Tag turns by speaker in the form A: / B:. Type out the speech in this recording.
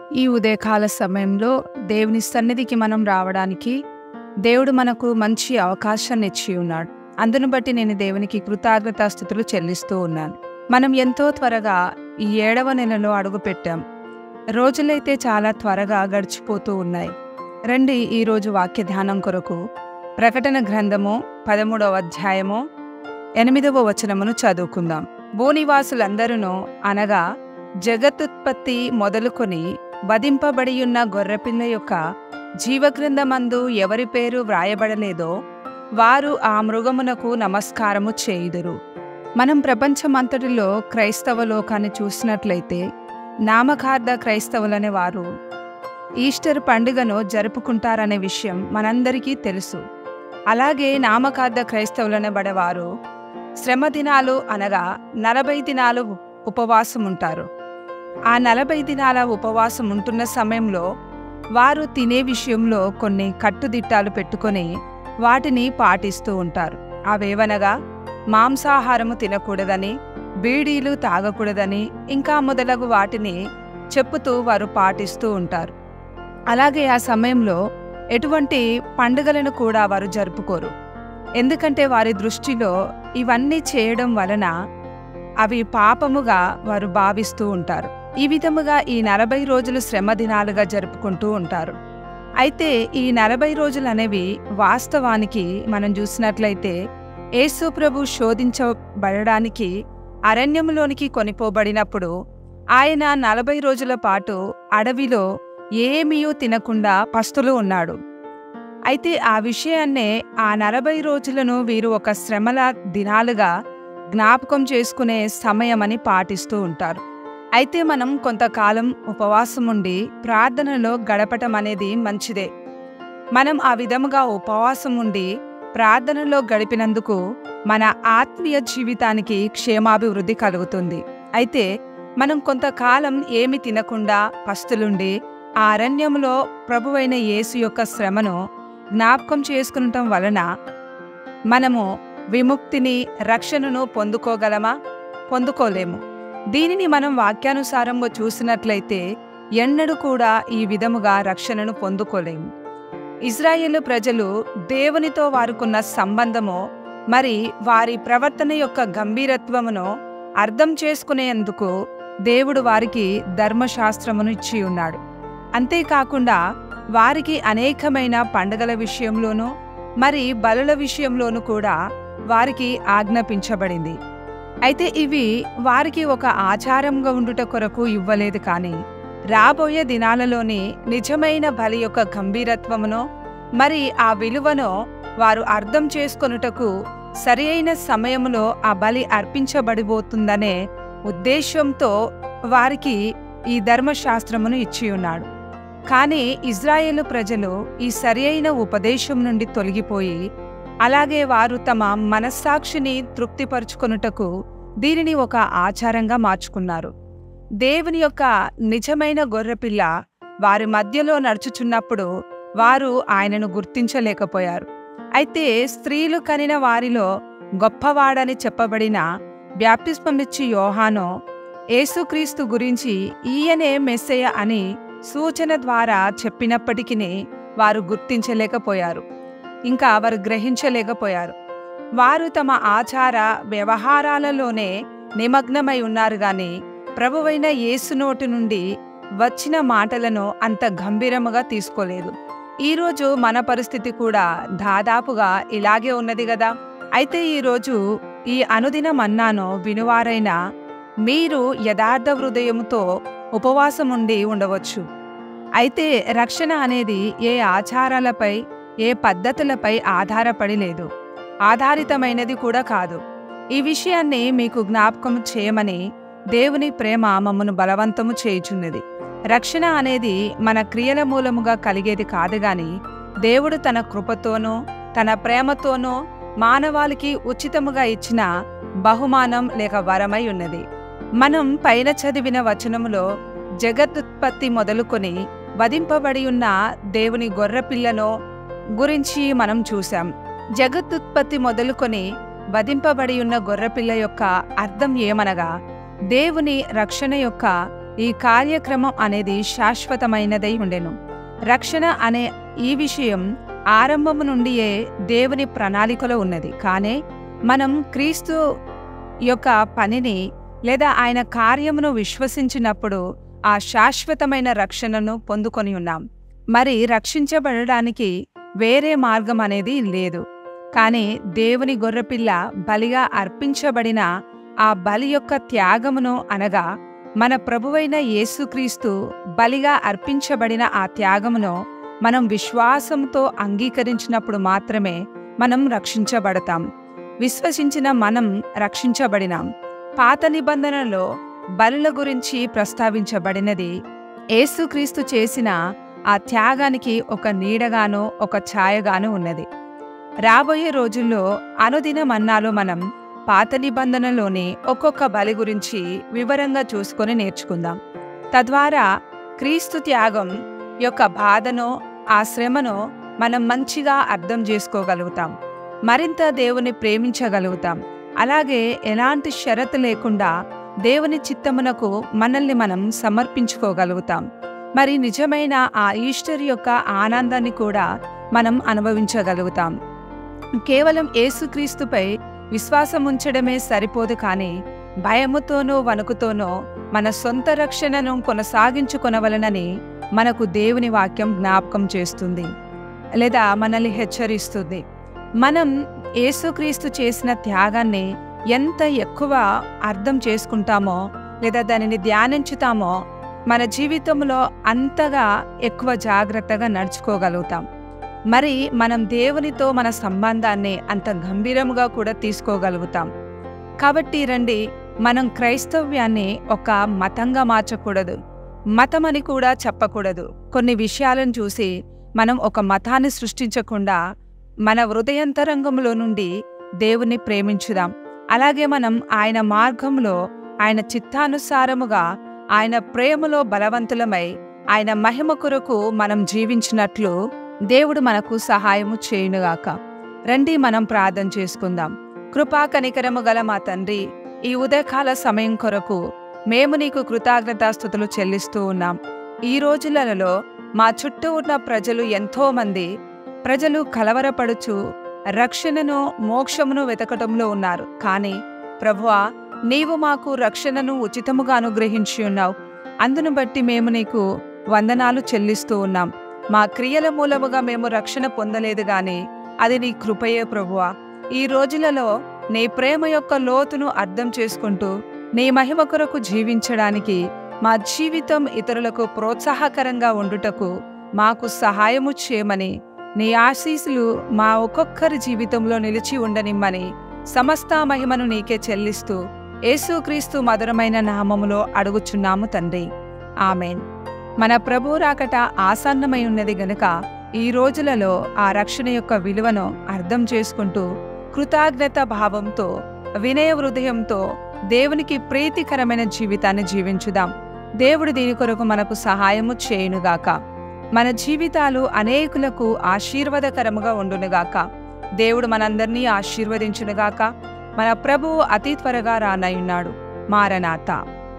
A: ఈ ఉదయకాల సమయంలో దేవుని సన్నిధికి మనం రావడానికి దేవుడు మనకు మంచి అవకాశాన్ని ఇచ్చి ఉన్నాడు అందును బట్టి నేను దేవునికి కృతజ్ఞతాస్థుతులు చెల్లిస్తూ ఉన్నాను మనం ఎంతో త్వరగా ఈ ఏడవ నెలలో అడుగుపెట్టాం రోజులైతే చాలా త్వరగా గడిచిపోతూ ఉన్నాయి రండి ఈరోజు వాక్య ధ్యానం కొరకు ప్రకటన గ్రంథము పదమూడవ అధ్యాయము ఎనిమిదవ వచనమును చదువుకుందాం భూనివాసులందరూ అనగా జగత్తుత్పత్తి మొదలుకొని వధింపబడియున్న గొర్రెపిల్ల యొక్క జీవగ్రంథమందు ఎవరి పేరు వ్రాయబడలేదో వారు ఆ మృగమునకు నమస్కారము చేయుదురు మనం ప్రపంచమంతటిలో క్రైస్తవ లోకాన్ని చూసినట్లయితే నామకార్థ క్రైస్తవులనే వారు ఈస్టర్ పండుగను జరుపుకుంటారనే విషయం మనందరికీ తెలుసు అలాగే నామకార్థ క్రైస్తవులనబడేవారు శ్రమ దినాలు అనగా నలభై దినాలు ఉపవాసం ఉంటారు ఆ నలభై దినాల ఉపవాసం ఉంటున్న సమయంలో వారు తినే విషయంలో కొన్ని కట్టుదిట్టాలు పెట్టుకొని వాటిని పాటిస్తూ ఉంటారు అవేవనగా మాంసాహారము తినకూడదని బీడీలు తాగకూడదని ఇంకా మొదలగు వాటిని చెప్పుతూ వారు పాటిస్తూ ఉంటారు అలాగే ఆ సమయంలో ఎటువంటి పండుగలను కూడా వారు జరుపుకోరు ఎందుకంటే వారి దృష్టిలో ఇవన్నీ చేయడం వలన అవి పాపముగా వారు భావిస్తూ ఉంటారు ఈ విధముగా ఈ నలభై రోజులు శ్రమ దినాలుగా జరుపుకుంటూ ఉంటారు అయితే ఈ నలభై రోజులు అనేవి వాస్తవానికి మనం చూసినట్లయితే యేసు ప్రభు శోధించబడడానికి అరణ్యంలోనికి కొనిపోబడినప్పుడు ఆయన నలభై రోజుల పాటు అడవిలో ఏమీ తినకుండా పస్తులు ఉన్నాడు అయితే ఆ విషయాన్నే ఆ నలభై రోజులను వీరు ఒక శ్రమల దినాలుగా జ్ఞాపకం చేసుకునే సమయమని పాటిస్తూ ఉంటారు అయితే మనం కొంతకాలం ఉపవాసం ఉండి ప్రార్థనలో గడపటం అనేది మంచిదే మనం ఆ విధముగా ఉపవాసం ఉండి ప్రార్థనలో గడిపినందుకు మన ఆత్మీయ జీవితానికి క్షేమాభివృద్ధి కలుగుతుంది అయితే మనం కొంతకాలం ఏమి తినకుండా పస్తులుండి ఆ అరణ్యంలో ప్రభువైన యేసు యొక్క శ్రమను జ్ఞాపకం చేసుకునటం వలన మనము విముక్తిని రక్షణను పొందుకోగలమా పొందుకోలేము దీనిని మనం వాక్యానుసారంగా చూసినట్లయితే ఎన్నడూ కూడా ఈ విధముగా రక్షణను పొందుకోలేము ఇజ్రాయేలు ప్రజలు దేవునితో వారుకున్న సంబంధము మరి వారి ప్రవర్తన యొక్క గంభీరత్వమును అర్థం చేసుకునేందుకు దేవుడు వారికి ధర్మశాస్త్రమును ఇచ్చి ఉన్నాడు అంతేకాకుండా వారికి అనేకమైన పండుగల విషయంలోనూ మరి బలుల విషయంలోనూ కూడా వారికి ఆజ్ఞాపించబడింది అయితే ఇవి వారికి ఒక ఆచారంగా ఉండుట కొరకు ఇవ్వలేదు కానీ రాబోయే దినాలలోని నిజమైన బలి యొక్క గంభీరత్వమును మరి ఆ విలువను వారు అర్థం చేసుకొనుటకు సరి అయిన సమయంలో ఆ బలి అర్పించబడిపోతుందనే ఉద్దేశంతో వారికి ఈ ధర్మశాస్త్రమును ఇచ్చి ఉన్నాడు కానీ ఇజ్రాయేలు ప్రజలు ఈ సరి అయిన ఉపదేశం నుండి తొలగిపోయి అలాగే వారు తమ మనస్సాక్షిని తృప్తిపరుచుకొనుటకు దీనిని ఒక ఆచారంగా మార్చుకున్నారు దేవుని యొక్క నిజమైన గొర్రెపిల్ల వారి మధ్యలో నడుచుచున్నప్పుడు వారు ఆయనను గుర్తించలేకపోయారు అయితే స్త్రీలు కనిన వారిలో గొప్పవాడని చెప్పబడిన బ్యాప్టిస్మమిచ్చి యోహానో యేసుక్రీస్తు గురించి ఈయనే మెస్సయ అని సూచన ద్వారా చెప్పినప్పటికీ వారు గుర్తించలేకపోయారు ఇంకా వారు గ్రహించలేకపోయారు వారు తమ ఆచార వ్యవహారాలలోనే నిమగ్నమై ఉన్నారు గాని ప్రభువైన యేసు నోటి నుండి వచ్చిన మాటలను అంత గంభీరముగా తీసుకోలేదు ఈరోజు మన పరిస్థితి కూడా దాదాపుగా ఇలాగే ఉన్నది కదా అయితే ఈరోజు ఈ అనుదిన మన్నాను వినువారైన మీరు యథార్థ హృదయంతో ఉపవాసం ఉండి ఉండవచ్చు అయితే రక్షణ అనేది ఏ ఆచారాలపై ఏ పద్ధతులపై ఆధారపడి లేదు ఆధారితమైనది కూడా కాదు ఈ విషయాన్ని మీకు జ్ఞాపకం చేయమని దేవుని ప్రేమ మమ్మను బలవంతము చేయుచున్నది రక్షణ అనేది మన క్రియల మూలముగా కలిగేది కాదు గాని దేవుడు తన కృపతోనూ తన ప్రేమతోనూ మానవాళికి ఉచితముగా ఇచ్చిన బహుమానం లేక వరమై ఉన్నది మనం పైన చదివిన వచనములో జగదుత్పత్తి మొదలుకొని వధింపబడి ఉన్న దేవుని గొర్రెపిల్లను గురించి మనం చూశాం జగత్తుత్పత్తి మొదలుకొని వధింపబడి ఉన్న గొర్రెపిల్ల యొక్క అర్థం ఏమనగా దేవుని రక్షణ యొక్క ఈ కార్యక్రమం అనేది శాశ్వతమైనదై ఉండెను రక్షణ అనే ఈ విషయం ఆరంభము నుండియే దేవుని ప్రణాళికలో ఉన్నది కానీ మనం క్రీస్తు యొక్క పనిని లేదా ఆయన కార్యమును విశ్వసించినప్పుడు ఆ శాశ్వతమైన రక్షణను పొందుకొని ఉన్నాం మరి రక్షించబడడానికి వేరే మార్గం అనేది లేదు కానీ దేవుని గొర్రెపిల్ల బలిగా అర్పించబడిన ఆ బలి యొక్క త్యాగమును అనగా మన ప్రభువైన యేసుక్రీస్తు బలిగా అర్పించబడిన ఆ త్యాగమును మనం విశ్వాసంతో అంగీకరించినప్పుడు మాత్రమే మనం రక్షించబడతాం విశ్వసించిన మనం రక్షించబడినాం పాత నిబంధనలో బలుల గురించి ప్రస్తావించబడినది యేసుక్రీస్తు చేసిన ఆ త్యాగానికి ఒక నీడగానో ఒక ఛాయగానో ఉన్నది రాబోయే రోజుల్లో అనుదిన మన్నాలో మనం పాత నిబంధనలోని ఒక్కొక్క బలి గురించి వివరంగా చూసుకొని నేర్చుకుందాం తద్వారా క్రీస్తు త్యాగం యొక్క బాధను ఆ శ్రమను మనం మంచిగా అర్థం చేసుకోగలుగుతాం మరింత దేవుని ప్రేమించగలుగుతాం అలాగే ఎలాంటి షరతు లేకుండా దేవుని చిత్తమునకు మనల్ని మనం సమర్పించుకోగలుగుతాం మరి నిజమైన ఆ ఈస్టర్ యొక్క ఆనందాన్ని కూడా మనం అనుభవించగలుగుతాం కేవలం యేసుక్రీస్తుపై విశ్వాసం ఉంచడమే సరిపోదు కానీ భయముతోనో వణుకుతోనో మన సొంత రక్షణను కొనసాగించుకొనవలనని మనకు దేవుని వాక్యం జ్ఞాపకం చేస్తుంది లేదా మనల్ని హెచ్చరిస్తుంది మనం యేసుక్రీస్తు చేసిన త్యాగాన్ని ఎంత ఎక్కువ అర్థం చేసుకుంటామో లేదా దానిని ధ్యానించుతామో మన జీవితంలో అంతగా ఎక్కువ జాగ్రత్తగా నడుచుకోగలుగుతాం మరి మనం దేవునితో మన సంబంధాన్ని అంత గంభీరంగా కూడా తీసుకోగలుగుతాం కాబట్టి రండి మనం క్రైస్తవ్యాన్ని ఒక మతంగా మార్చకూడదు మతమని కూడా చెప్పకూడదు కొన్ని విషయాలను చూసి మనం ఒక మతాన్ని సృష్టించకుండా మన హృదయంతరంగంలో నుండి దేవుని ప్రేమించుదాం అలాగే మనం ఆయన మార్గంలో ఆయన చిత్తానుసారముగా ఆయన ప్రేమలో బలవంతులమై ఆయన మహిమ కొరకు మనం జీవించినట్లు దేవుడు మనకు సహాయము చేయునుగాక రండి మనం ప్రార్థన చేసుకుందాం కృపా కనికరము గల మా తండ్రి ఈ ఉదయకాల సమయం కొరకు మేము నీకు కృతజ్ఞతాస్థుతులు చెల్లిస్తూ ఉన్నాం ఈ రోజులలో మా చుట్టూ ఉన్న ప్రజలు ఎంతో మంది ప్రజలు కలవరపడుచు రక్షణను మోక్షమును వెతకటంలో ఉన్నారు కానీ ప్రభువా నీవు మాకు రక్షణను ఉచితముగా అనుగ్రహించి ఉన్నావు అందును బట్టి మేము నీకు వందనాలు చెల్లిస్తూ ఉన్నాం మా క్రియల మూలముగా మేము రక్షణ పొందలేదు గాని అది నీ కృపయే ప్రభువా ఈ రోజులలో నీ ప్రేమ యొక్క లోతును అర్థం చేసుకుంటూ నీ మహిమ కొరకు జీవించడానికి మా జీవితం ఇతరులకు ప్రోత్సాహకరంగా ఉండుటకు మాకు సహాయము చేయమని నీ ఆశీస్సులు మా ఒక్కొక్కరి జీవితంలో నిలిచి ఉండనిమ్మని సమస్త మహిమను నీకే చెల్లిస్తూ యేసుక్రీస్తు మధురమైన నామములో అడుగుచున్నాము తండ్రి ఆమెన్ మన ప్రభు రాకట ఆసన్నమై ఉన్నది గనుక ఈ రోజులలో ఆ రక్షణ యొక్క విలువను అర్థం చేసుకుంటూ కృతజ్ఞత భావంతో వినయ హృదయంతో దేవునికి ప్రీతికరమైన జీవితాన్ని జీవించుదాం దేవుడు దీని కొరకు మనకు సహాయము చేయునుగాక మన జీవితాలు అనేకులకు ఆశీర్వాదకరముగా ఉండునుగాక దేవుడు మనందరినీ ఆశీర్వదించునుగాక మన ప్రభువు అతి త్వరగా రానయ్యున్నాడు మారనాథ